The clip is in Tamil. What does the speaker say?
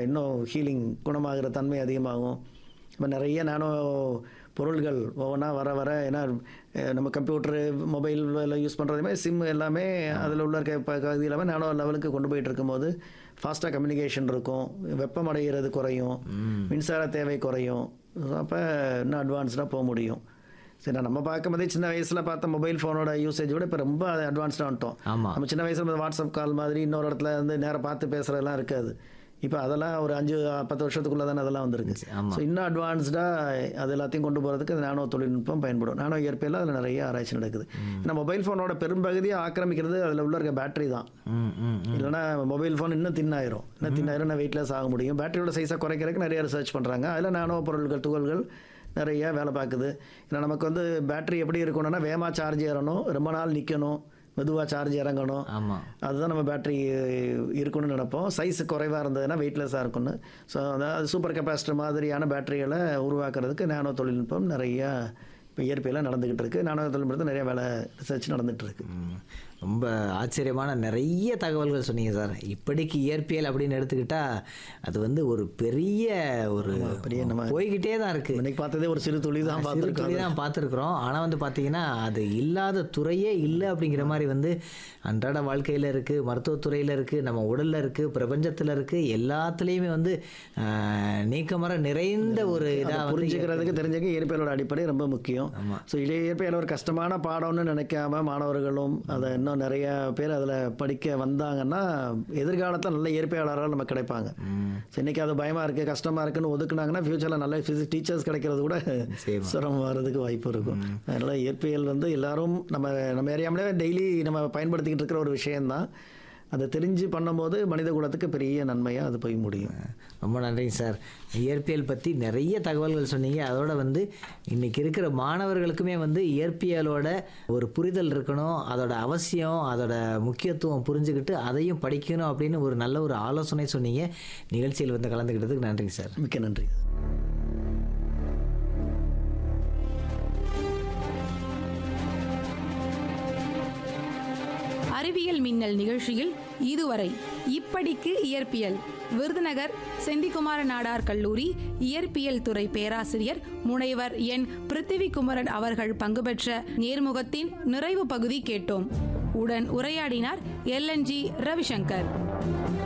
இன்னும் ஹீலிங் குணமாகிற தன்மை அதிகமாகும் இப்போ நிறைய நானோ பொருள்கள் ஒவ்வொன்றா வர வர ஏன்னா அஹ், நம்ம கம்ப்யூட்டரு மொபைல் யூஸ் பண்ணுறதுமே சிம் எல்லாமே அதில் உள்ள இருக்க ப- பகுதி எல்லாமே நானோ லெவலுக்கு கொண்டு போயிட்டு இருக்கும்போது ஃபாஸ்ட்டாக கம்யூனிகேஷன் இருக்கும் வெப்பம் அடைகிறது குறையும் மின்சார தேவை குறையும் அப்போ இன்னும் அட்வான்ஸ்டாக போக முடியும் சரி நம்ம பார்க்கும்போதே சின்ன வயசில் பார்த்த மொபைல் ஃபோனோட யூசேஜ் விட இப்போ ரொம்ப அட்வான்ஸ்டாக வந்துட்டோம் ஆமா. நம்ம சின்ன வயசுல இந்த வாட்ஸ்அப் கால் மாதிரி இன்னொரு இடத்துல வந்து நேராக பார்த்து பேசுகிறதெல்லாம் இருக்காது இப்போ அதெல்லாம் ஒரு அஞ்சு பத்து வருஷத்துக்குள்ளே தானே அதெல்லாம் வந்திருக்கு ஆமா. ஸோ இன்னும் அட்வான்ஸ்டாக அது எல்லாத்தையும் கொண்டு போகிறதுக்கு அந்த நானோ தொழில்நுட்பம் பயன்படும் நானோ இயற்கையில் அதில் நிறைய ஆராய்ச்சி நடக்குது ஏன்னா மொபைல் ஃபோனோட பெரும்பகுதியை ஆக்கிரமிக்கிறது அதில் உள்ள இருக்க பேட்டரி தான் ம் ம் இல்லைன்னா மொபைல் ஃபோன் இன்னும் தின்னாயிரும் இன்னும் தின்னாயிரம் நான் வெயிட்லெஸ் ஆக முடியும் பேட்டரியோட சைஸை குறைக்கிறதுக்கு நிறைய ரிசர்ச் பண்ணுறாங்க அதில் நானோ பொருட்கள் துகள்கள் நிறைய வேலை பார்க்குது ஏன்னா நமக்கு வந்து பேட்டரி எப்படி இருக்கணும்னா வேகமாக சார்ஜ் ஏறணும் ரொம்ப நாள் நிற்கணும் மெதுவாக சார்ஜ் இறங்கணும் ஆமா அதுதான் நம்ம பேட்டரி இருக்கணும்னு நினைப்போம் சைஸ் குறைவாக இருந்ததுன்னா வெயிட்லெஸ்ஸாக இருக்கும்னு ஸோ அதாவது சூப்பர் கெப்பாசிட்டர் மாதிரியான பேட்டரிகளை உருவாக்குறதுக்கு நானோ தொழில்நுட்பம் நிறையா இப்போ இயற்கையில் நடந்துக்கிட்டு இருக்கு நானோ தொழில்நுட்பத்தில் நிறைய வேலை ரிசர்ச் நடந்துகிட்டு இருக்கு ம். ரொம்ப ஆச்சரியமான நிறைய தகவல்கள் சொன்னீங்க சார் இப்படிக்கு இயற்பியல் அப்படின்னு எடுத்துக்கிட்டா அது வந்து ஒரு பெரிய ஒரு பெரிய நம்ம போய்கிட்டே தான் இருக்கு இன்னைக்கு பார்த்ததே ஒரு சிறு துளி தான் சிறு பார்த்துருக்கோம் துளி தான் பார்த்துருக்குறோம் ஆனால் வந்து பார்த்தீங்கன்னா அது இல்லாத துறையே இல்லை அப்படிங்கிற மாதிரி வந்து அன்றாட வாழ்க்கையில் இருக்குது மருத்துவத்துறையில் இருக்குது நம்ம உடலில் இருக்குது பிரபஞ்சத்தில் இருக்குது எல்லாத்துலேயுமே வந்து ஆஹ், நீக்கமர நிறைந்த ஒரு இதாக வந்து புரிஞ்சுக்கிறதுக்கு தெரிஞ்சுக்க இயற்பியலோட அடிப்படை ரொம்ப முக்கியம் ஆமா. ஸோ இயற்பியல் ஒரு கஷ்டமான பாடம்னு நினைக்காம மாணவர்களும் அதை இன்னும் நிறைய பேர் அதில் படிக்க வந்தாங்கன்னா எதிர்காலத்தில் நல்ல இயற்பியலாளர்கள் நம்ம கிடைப்பாங்க ஸோ இன்னைக்கு அது பயமாக இருக்குது கஷ்டமாக இருக்குன்னு ஒதுக்குனாங்கன்னா ஃப்யூச்சரில் நல்ல ஃபிசிக்ஸ் டீச்சர்ஸ் கிடைக்கிறது கூட நிச்சயமா. சிரமம் வர்றதுக்கு வாய்ப்பு இருக்கும் அதனால் இயற்பியல் வந்து எல்லாரும் நம்ம நம்ம அறியாமலே டெய்லி நம்ம பயன்படுத்திக்கிட்டு இருக்கிற ஒரு விஷயம்தான் அதை தெரிஞ்சு பண்ணும்போது மனித குலத்துக்கு பெரிய நன்மையாக அது போய் முடியும் ரொம்ப நன்றிங்க சார் இயற்பியல் பற்றி நிறைய தகவல்கள் சொன்னீங்க அதோட வந்து இன்னைக்கு இருக்கிற மாணவர்களுக்குமே வந்து இயற்பியலோட ஒரு புரிதல் இருக்கணும் அதோட அவசியம் அதோட முக்கியத்துவம் புரிஞ்சுக்கிட்டு அதையும் படிக்கணும் அப்படின்னு ஒரு நல்ல ஒரு ஆலோசனை சொன்னீங்க நிகழ்ச்சியில் வந்து கலந்துக்கிட்டதுக்கு நன்றிங்க சார் மிக்க நன்றி அறிவியல் மின்னல் நிகழ்ச்சியில் இதுவரை இப்படிக்கு இயற்பியல் விருதுநகர் செந்திக்குமார நாடார் கல்லூரி இயற்பியல் துறை பேராசிரியர் முனைவர் என் பிருத்திவிகுமரன் அவர்கள் பங்கு பெற்ற நேர்முகத்தின் நிறைவு பகுதி கேட்டோம் உடன் உரையாடினார் எல்என்ஜி ரவிசங்கர்